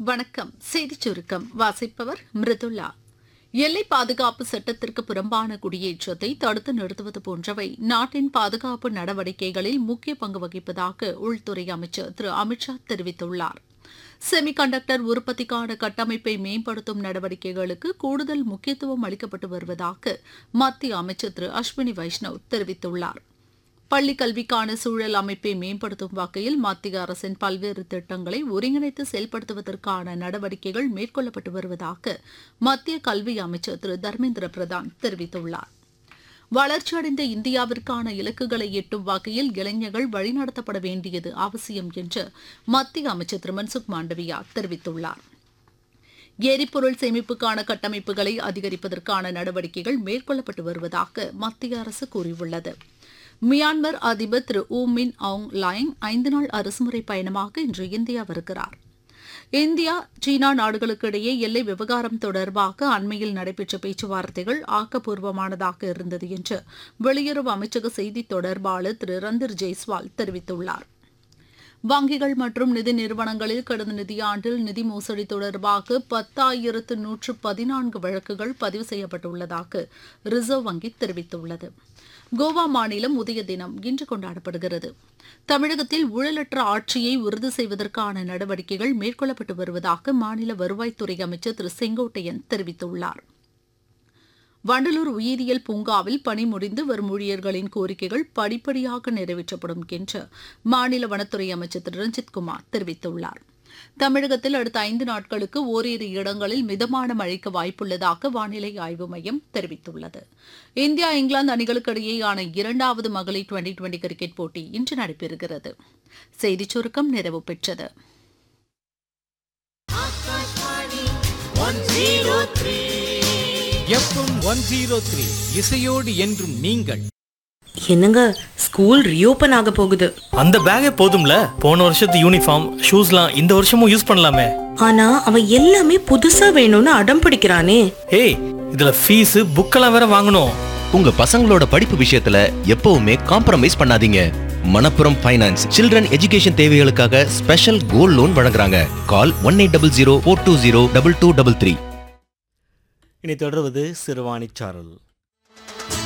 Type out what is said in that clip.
வணக்கம் செய்திச் சுருக்கம் வாசிப்பவர் மிருதுல்லா எல்லை பாதுகாப்பு சட்டத்திற்கு புறம்பான குடியேற்றத்தை தடுத்து நிறுத்துவது போன்றவை நாட்டின் பாதுகாப்பு நடவடிக்கைகளில் முக்கிய பங்கு வகிப்பதாக உள்துறை அமைச்சர் திரு அமித்ஷா தெரிவித்துள்ளார் செமிகண்டக்டர் உற்பத்திக்கான கட்டமைப்பை மேம்படுத்தும் நடவடிக்கைகளுக்கு கூடுதல் முக்கியத்துவம் அளிக்கப்பட்டு வருவதாக மத்திய அமைச்சர் திரு அஸ்வினி வைஷ்ணவ் தெரிவித்துள்ளார் பள்ளிக் கல்விக்கான சூழல் அமைப்பை மேம்படுத்தும் வகையில் மத்திய அரசின் பல்வேறு திட்டங்களை ஒருங்கிணைத்து செயல்படுத்துவதற்கான நடவடிக்கைகள் மேற்கொள்ளப்பட்டு வருவதாக மத்திய கல்வி அமைச்சர் திரு தர்மேந்திர பிரதான் தெரிவித்துள்ளார் வளர்ச்சியடைந்த இந்தியாவிற்கான இலக்குகளை எட்டும் வகையில் இளைஞர்கள் வழிநடத்தப்பட வேண்டியது அவசியம் என்று மத்திய அமைச்சர் திரு மன்சுக் மாண்டவியா தெரிவித்துள்ளார் எரிபொருள் சேமிப்புக்கான கட்டமைப்புகளை அதிகரிப்பதற்கான நடவடிக்கைகள் மேற்கொள்ளப்பட்டு வருவதாக மத்திய அரசு கூறியுள்ளது மியான்மர் அதிபர் திரு ஊ மின் ஆங் லாயங் ஐந்து நாள் அரசுமுறை பயணமாக இன்று இந்தியா வருகிறார் இந்தியா சீனா நாடுகளுக்கு இடையே எல்லை விவகாரம் தொடர்பாக அண்மையில் நடைபெற்ற பேச்சுவார்த்தைகள் ஆக்கப்பூர்வமானதாக இருந்தது என்று வெளியுறவு அமைச்சக செய்தி தொடர்பாளர் திரு ரந்தர் ஜெய்ஸ்வால் தெரிவித்துள்ளார் வங்கிகள் மற்றும் நிதி நிறுவனங்களில் கடந்த நிதியாண்டில் நிதி மோசடி தொடர்பாக பத்தாயிரத்து நூற்று பதினான்கு வழக்குகள் பதிவு செய்யப்பட்டுள்ளதாக ரிசர்வ் வங்கி தெரிவித்துள்ளது கோவா மாநிலம் உதய தினம் இன்று கொண்டாடப்படுகிறது தமிழகத்தில் ஊழலற்ற ஆட்சியை உறுதி செய்வதற்கான நடவடிக்கைகள் மேற்கொள்ளப்பட்டு வருவதாக மாநில வருவாய்த்துறை அமைச்சர் திரு செங்கோட்டையன் தெரிவித்துள்ளார் வண்டலூர் உயிரியல் பூங்காவில் பணி முடிந்து வரும் ஊழியர்களின் கோரிக்கைகள் படிப்படியாக நிறைவேற்றப்படும் என்று மாநில வனத்துறை அமைச்சர் திரு ரஞ்சித் குமார் தெரிவித்துள்ளார் தமிழகத்தில் அடுத்த ஐந்து நாட்களுக்கு ஓரிரு இடங்களில் மிதமான மழைக்கு வாய்ப்புள்ளதாக வானிலை ஆய்வு மையம் தெரிவித்துள்ளது இந்தியா இங்கிலாந்து அணிகளுக்கு இடையேயான இரண்டாவது மகளிர் டுவெண்டி டுவெண்டி கிரிக்கெட் போட்டி இன்று நடைபெறுகிறது செய்திச் சுருக்கம் நிறைவு பெற்றது எஃப்எம் ஒன் ஜீரோ த்ரீ இசையோடு என்றும் நீங்கள் என்னங்க ஸ்கூல் ரீஓபன் ஆக போகுது அந்த பேக்கே போதும்ல போன வருஷத்து யூனிஃபார்ம் ஷூஸ்லாம் இந்த வருஷமும் யூஸ் பண்ணலாமே ஆனா அவன் எல்லாமே புதுசா வேணும்னு அடம் பிடிக்கிறானே ஏய் இதுல ஃபீஸ் புக்கெல்லாம் வேற வாங்கணும் உங்க பசங்களோட படிப்பு விஷயத்துல எப்பவுமே காம்ப்ரமைஸ் பண்ணாதீங்க மணப்புரம் ஃபைனான்ஸ் சில்ட்ரன் எஜுகேஷன் தேவைகளுக்காக ஸ்பெஷல் கோல்ட் லோன் வழங்குறாங்க call one eight double zero four two zero double two double three இனி தொடர்வது சிறுவாணிச்சாரல்